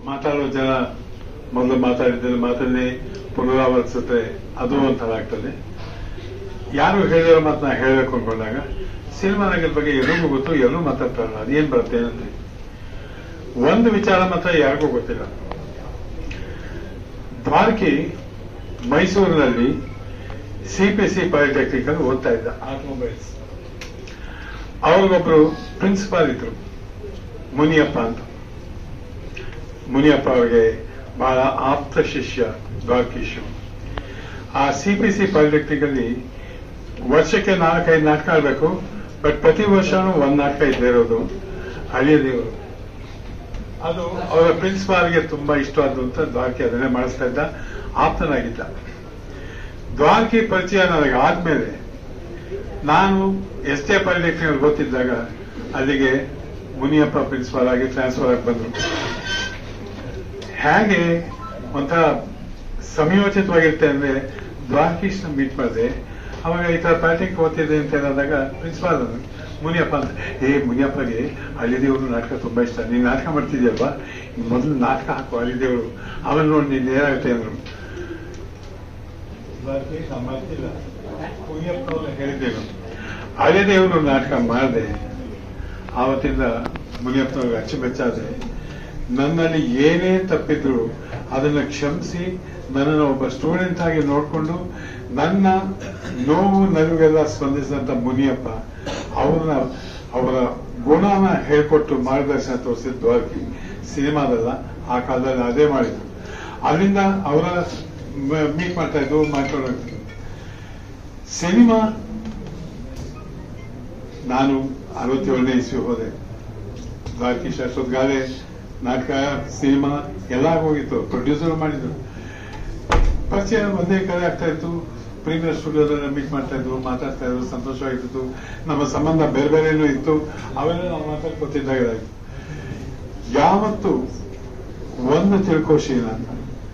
ಮಾತಾಡೋ ಜನ ಮೊದಲು ಮಾತಾಡಿದ್ದನ್ನು ಮಾತನ್ನೇ ಪುನರಾವರ್ತಿಸಿದ್ರೆ ಅದು ಒಂಥರ ಆಗ್ತದೆ ಯಾರು ಹೇಳಿರೋ ಮಾತನ್ನ ಹೇಳಬೇಕು ಅನ್ಕೊಂಡಾಗ ಸಿನಿಮಾ ರಂಗದ ಬಗ್ಗೆ ಎಲ್ಲರಿಗೂ ಗೊತ್ತು ಎಲ್ಲರೂ ಮಾತಾಡ್ತಾರಲ್ಲ ಅದೇನ್ ಬರುತ್ತೆ ಏನಂದ್ರೆ ಒಂದು ವಿಚಾರ ಮಾತ್ರ ಯಾರಿಗೂ ಗೊತ್ತಿಲ್ಲ ದ್ವಾರಕಿ ಮೈಸೂರಿನಲ್ಲಿ ಸಿಪಿಸಿ ಪಾಲಿಟೆಕ್ನಿಕಲ್ ಓದ್ತಾ ಇದ್ದ ಆಟೋಮೊಬೈಲ್ಸ್ ಅವ್ರಿಗೊಬ್ರು ಪ್ರಿನ್ಸಿಪಾಲ್ ಇದ್ರು ಮುನಿಯಪ್ಪ ಅಂತ ಮುನಿಯಪ್ಪ ಅವರಿಗೆ ಬಹಳ ಆಪ್ತ ಶಿಷ್ಯ ದ್ವಾರಕೀಶು ಆ ಸಿಪಿಸಿ ಪಾಲಿಟೆಕ್ನಿಕ್ ಅಲ್ಲಿ ವರ್ಷಕ್ಕೆ ನಾಲ್ಕೈದು ನಾಟಕ ಆಡಬೇಕು ಬಟ್ ಪ್ರತಿ ವರ್ಷನೂ ಒಂದ್ ನಾಟಕ ಇದ್ದೇ ಇರೋದು ಹಳಿಯ ದೇವರು ಅದು ಅವರ ಪ್ರಿನ್ಸಿಪಾಲ್ಗೆ ತುಂಬಾ ಇಷ್ಟವಾದ್ದು ಅಂತ ದ್ವಾರಕಿ ಅದನ್ನೇ ಮಾಡಿಸ್ತಾ ಇದ್ದ ಆಪ್ತನಾಗಿದ್ದ ದ್ವಾರಕಿ ಪರಿಚಯ ನನಗೆ ಆದ್ಮೇಲೆ ನಾನು ಎಸ್ ಟಿ ಪಾಲಿಟೆಕ್ನಿಕ್ ಓದ್ತಿದ್ದಾಗ ಅಲ್ಲಿಗೆ ಮುನಿಯಪ್ಪ ಪ್ರಿನ್ಸಿಪಾಲ್ ಆಗಿ ಟ್ರಾನ್ಸ್ಫರ್ ಆಗಿ ಬಂದ್ರು ಹೇಗೆ ಒಂಥರ ಸಂಯೋಚಿತವಾಗಿರುತ್ತೆ ಅಂದ್ರೆ ದ್ವಾರಕೀಶ್ ಮೀಟ್ ಮಾಡಿದೆ ಅವಾಗ ಈ ತರ ಪ್ಯಾಟಿಂಗ್ ಓದ್ತಿದ್ದೆ ಅಂತ ಹೇಳಿದಾಗ ಪ್ರಿನ್ಸಿಪಾಲ್ ಮುನಿಯಪ್ಪ ಅಂತ ಏ ಮುನಿಯಪ್ಪಗೆ ಹಳ್ಳಿದೇವರು ನಾಟಕ ತುಂಬಾ ಇಷ್ಟ ನೀನ್ ನಾಟಕ ಮಾಡ್ತಿದ್ಯಲ್ವಾ ಮೊದಲು ನಾಟಕ ಹಾಕು ಹಳ್ಳಿದೇವರು ಆಮೇಲೆ ನೋಡಿ ನೀನ್ ಏನಾಗುತ್ತೆ ಅಂದ್ರು ದ್ವಾರಕೀಶ್ ನಾನ್ ಮಾಡ್ತಿಲ್ಲ ಮುನಿಯಪ್ಪ ಅವ್ರು ಹೇಳಿದ್ದೇನು ಹಳ್ಳಿದೇವರು ನಾಟಕ ಮಾಡಿದೆ ಆವತ್ತಿಂದ ಮುನಿಯಪ್ಪನವ್ರಿಗೆ ಅಚ್ಚುಮೆಚ್ಚಾದೆ ನನ್ನಲ್ಲಿ ಏನೇ ತಪ್ಪಿದ್ರು ಅದನ್ನ ಕ್ಷಮಿಸಿ ನನ್ನನ್ನು ಒಬ್ಬ ಸ್ಟೂಡೆಂಟ್ ಆಗಿ ನೋಡಿಕೊಂಡು ನನ್ನ ನೋವು ನಗುವೆಲ್ಲ ಸ್ಪಂದಿಸಿದಂತ ಮುನಿಯಪ್ಪ ಅವ್ರನ್ನ ಅವರ ಗುಣನ ಹೇಳ್ಕೊಟ್ಟು ಮಾರ್ಗದರ್ಶನ ತೋರಿಸಿದ ದ್ವಾರಕಿ ಸಿನಿಮಾದಲ್ಲ ಆ ಕಾಲದಲ್ಲಿ ಅದೇ ಮಾಡಿದ್ರು ಅಲ್ಲಿಂದ ಅವರ ಮೀಟ್ ಮಾಡ್ತಾ ಇದ್ದು ಮಾಡ್ಕೊಂಡು ಹೋಗ್ತಿದ್ರು ಸಿನಿಮಾ ನಾನು ಅರವತ್ತೇಳನೇ ಇಸ್ವಿ ಹೋದೆ ದ್ವಾರಕೀಶ್ ಅಷ್ಟೊತ್ತಿಗಾಲೆ ನಾಟಕ ಸಿನಿಮಾ ಎಲ್ಲ ಹೋಗಿತ್ತು ಪ್ರೊಡ್ಯೂಸರ್ ಮಾಡಿದ್ರು ಪರಿಚಯ ಒಂದೇ ಕಡೆ ಆಗ್ತಾ ಇತ್ತು ಪ್ರೀಮಿಯರ್ ಸ್ಟುಡಿಯೋದಲ್ಲಿ ಮೀಟ್ ಮಾಡ್ತಾ ಇದ್ವು ಮಾತಾಡ್ತಾ ಇದ್ರು ಸಂತೋಷವಾಗಿತ್ತು ನಮ್ಮ ಸಂಬಂಧ ಬೇರೆ ಬೇರೆನೂ ಇತ್ತು ಅವೆಲ್ಲ ನಾವು ಮಾತಾಡ್ಕೊತಿದ್ದಾಗ ಯಾವತ್ತು ಒಂದು ತಿಳ್ಕೋಶಿ ನಾನು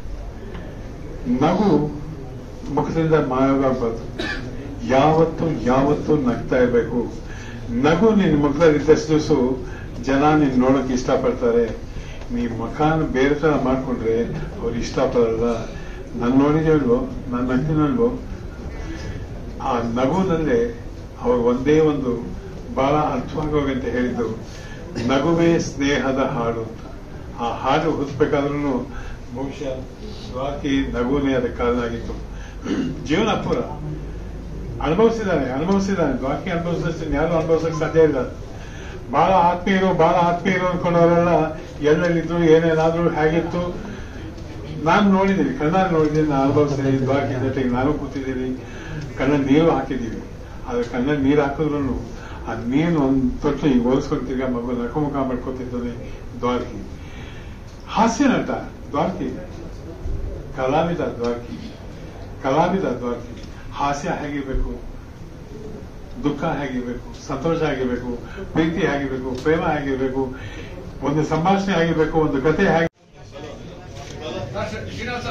ನಗು ಮುಖದಿಂದ ಮಾಯವಾಗಬಾರ್ದು ಯಾವತ್ತು ಯಾವತ್ತು ನಗ್ತಾ ಇರಬೇಕು ನಗು ನಿನ್ ಮುಖದಲ್ಲಿ ಇದ್ದಷ್ಟು ದಿವಸ ಜನ ನಿನ್ ನೋಡಕ್ ಇಷ್ಟಪಡ್ತಾರೆ ನೀ ಮಕಾನ್ ಬೇರೆ ತರ ಮಾಡ್ಕೊಂಡ್ರೆ ಅವ್ರು ಇಷ್ಟಪಡಲ್ಲ ನನ್ ನೋಡಿದೇವಲ್ವೋ ನನ್ನ ನಗ್ತೀನಲ್ವೋ ಆ ನಗುನಲ್ಲೇ ಅವ್ರು ಒಂದೇ ಒಂದು ಬಹಳ ಅರ್ಥವಾಗೋಗಂತ ಹೇಳಿದ್ದು ನಗುವೇ ಸ್ನೇಹದ ಹಾಡು ಅಂತ ಆ ಹಾಡು ಹುಟ್ಟಬೇಕಾದ್ರೂ ಬಹುಶಃ ಸ್ವಾಕಿ ನಗುನೇ ಅದಕ್ಕೆ ಕಾರಣ ಆಗಿತ್ತು ಜೀವನ ಪೂರ ಅನುಭವಿಸಿದ್ದಾನೆ ಅನುಭವಿಸಿದ್ದಾನೆ ದ್ವಾಕಿ ಅನುಭವಿಸಿದಷ್ಟು ಯಾರು ಅನುಭವಿಸಕ್ ಸಾಧ್ಯ ಇಲ್ಲ ಬಹಳ ಆತ್ಮೀಯರು ಬಹಳ ಆತ್ಮೀಯರು ಅನ್ಕೊಂಡವರೆಲ್ಲ ಎಲ್ಲೆಲ್ಲಿದ್ರು ಏನೇನಾದ್ರು ಹೇಗಿತ್ತು ನಾನು ನೋಡಿದ್ದೀನಿ ಕಣ್ಣಲ್ಲಿ ನೋಡಿದ್ದೀನಿ ನಾನು ಅನುಭವಿಸಿದ್ದೀನಿ ದ್ವಾಕಿ ಜೊತೆಗೆ ನಾನು ಕೂತಿದ್ದೀನಿ ಕಣ್ಣಲ್ಲಿ ನೀರು ಹಾಕಿದ್ದೀವಿ ಆದ್ರೆ ಕಣ್ಣಲ್ಲಿ ನೀರು ಹಾಕಿದ್ರು ಆ ನೀರು ಒಂದ್ ತೊಟ್ಟು ಈಗ ಹೋಲಿಸ್ಕೊಂಡು ತಿರ್ಗಾ ಮಗು ನಕಮುಖ ಮಾಡ್ಕೊತಿದ್ದಾನೆ ದ್ವಾರಕಿ ಹಾಸ್ಯ ನಟ ದ್ವಾರಕಿ ಕಲಾವಿದ ದ್ವಾರಕಿ ಕಲಾವಿದ ದ್ವಾರಕಿ ಹಾಸ್ಯ ಹೇಗಿರ್ಬೇಕು ದುಃಖ ಹೇಗಿರ್ಬೇಕು ಸಂತೋಷ ಆಗಿರ್ಬೇಕು ಪ್ರೀತಿ ಹೇಗಿರ್ಬೇಕು ಪ್ರೇಮ ಹೇಗಿರ್ಬೇಕು ಒಂದು ಸಂಭಾಷಣೆ ಆಗಿರ್ಬೇಕು ಒಂದು ಕತೆ ಹೇಗೆ ಶ್ರೀನಿವಾಸ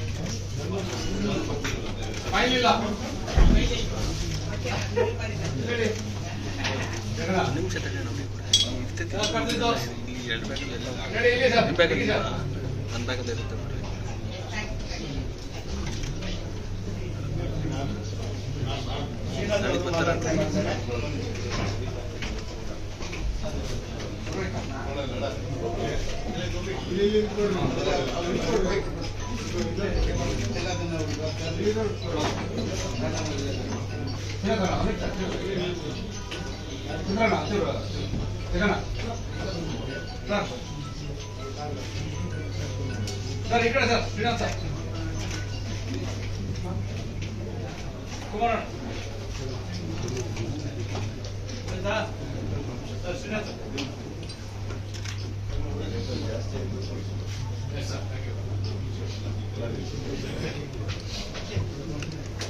ಫೈಲ್ ಇಲ್ಲ ಹೇಳಿ ಜಗಣ ನಿಮಿಷ ತಡೆ ನಮಗೆ ಕೂಡ ಇರ್ತೈತಿ ಯಾಕ್ ಬರ್ತಿದ್ದು? ಇಲ್ಲಿ ಎರಡು ಬ್ಯಾಗಲ್ಲಿ ಎಲ್ಲ ನಡಿ ಇಲ್ಲಿ ಸರ್ ನಿಮ್ಮ ಬ್ಯಾಗಲ್ಲಿ ಇಲ್ಲಿ ಸರ್. ನನ್ನ ಬ್ಯಾಗಲ್ಲಿ ಇರುತ್ತೆ ಬಿಡ್ರಿ ನನಗೆ ಗೊತ್ತಿರಂತೆ ಜಗಣ, ಅಮಿತ್ ಸರ್. ಚಂದ್ರಣ್ಣ, ಹತ್ತಿರ. ಜಗಣ. ಸರ್. ಸರ್ ಈ ಕಡೆ ಸರ್ ಶ್ರೀನಾಥ್ ಸರ್ ಕುಮಾರಣ್ಣ ಆಯ್ತಾ? Sir Srinath sir. Yes, sir. Thank you.